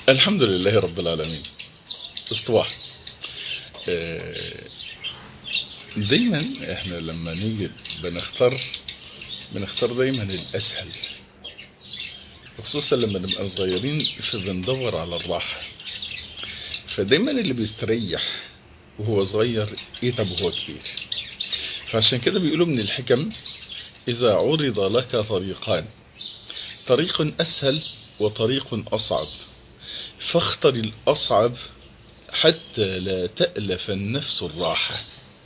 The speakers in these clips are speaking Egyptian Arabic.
الحمد لله رب العالمين اسطواح آه، دايما احنا لما نيجي بنختار بنختار دايما الاسهل خصوصا لما نبقى صغيرين فبندور على الراحة فدايما اللي بيستريح وهو صغير يتعب وهو كبير فعشان كده بيقولوا من الحكم اذا عرض لك طريقان طريق اسهل وطريق اصعب فاختر الأصعب حتى لا تألف النفس الراحة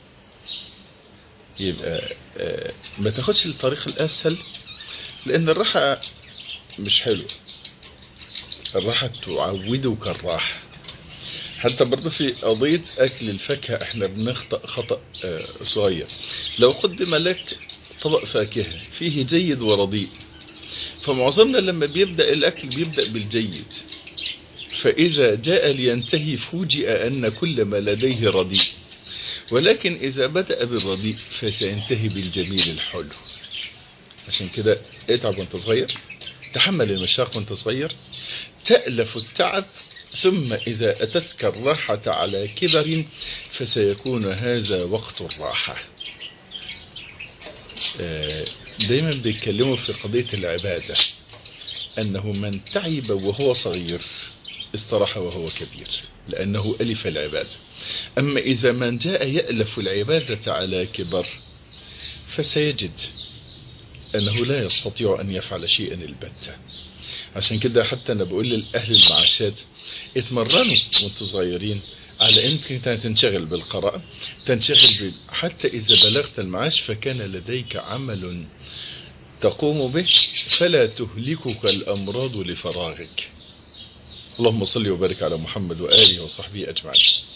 يبقى آه، ما تاخدش الطريق الأسهل لأن الراحة مش حلوة الراحة تعودك الراحة حتى برضه في قضية أكل الفاكهة احنا بنخطأ خطأ آه، صغير لو قدم لك طبق فاكهة فيه جيد ورديء فمعظمنا لما بيبدأ الأكل بيبدأ بالجيد فإذا جاء لينتهي فوجئ أن كل ما لديه رديء ولكن إذا بدأ بالرديء فسينتهي بالجميل الحلو عشان كده اتعب وانت صغير تحمل المشاق وانت صغير تألف التعب ثم إذا أتتك الراحة على كبر فسيكون هذا وقت الراحة آه، دايما بيتكلموا في قضية العبادة أنه من تعب وهو صغير استراح وهو كبير لأنه ألف العبادة أما إذا من جاء يألف العبادة على كبر فسيجد أنه لا يستطيع أن يفعل شيئا البتة عشان كده حتى أنا بقول للأهل المعاشات اتمرنوا وانتم صغيرين على انك تنشغل بالقراءة تنشغل بال... حتى اذا بلغت المعاش فكان لديك عمل تقوم به فلا تهلكك الامراض لفراغك اللهم صل وبارك على محمد وآله وصحبه أجمعين